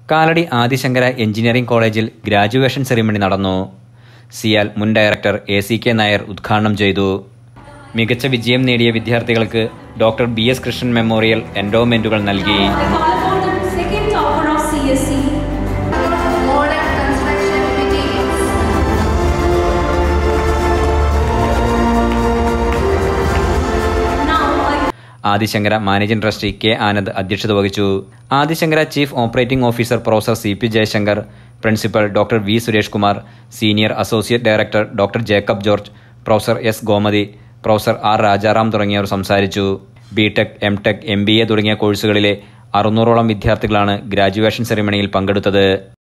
Kalady Adi Shankara engineering കോളേജിൽ graduation ceremony നടന്നു സിയാൽ മുൻ director A C K Nair ഉദ്ഘാടനം ചെയ്തു മികച്ച വിജയം നേടിയ വിദ്യാർത്ഥികൾക്ക് doctor B S Krishnan memorial എൻഡോമെന്റുകൾ നൽകി I call upon the second topper of CSC, modern construction materials. now I Adi Shankara managing trustee K Anand അധ്യക്ഷത വഹിച്ചു Adi Shankara chief operating officer professor C P Jayashankar principal doctor V Suresh Kumar senior associate director doctor Jacob George professor S Gomathi professor R Rajaram തുടങ്ങിയവർ സംസാരിച്ചു B tech M tech M B A തുടങ്ങിയ കോഴ്സുകളിലെ അറുന്നൂറോളം വിദ്യാർത്ഥികളാണ് graduation സെറിമണിയിൽ പങ്കെടുത്തത്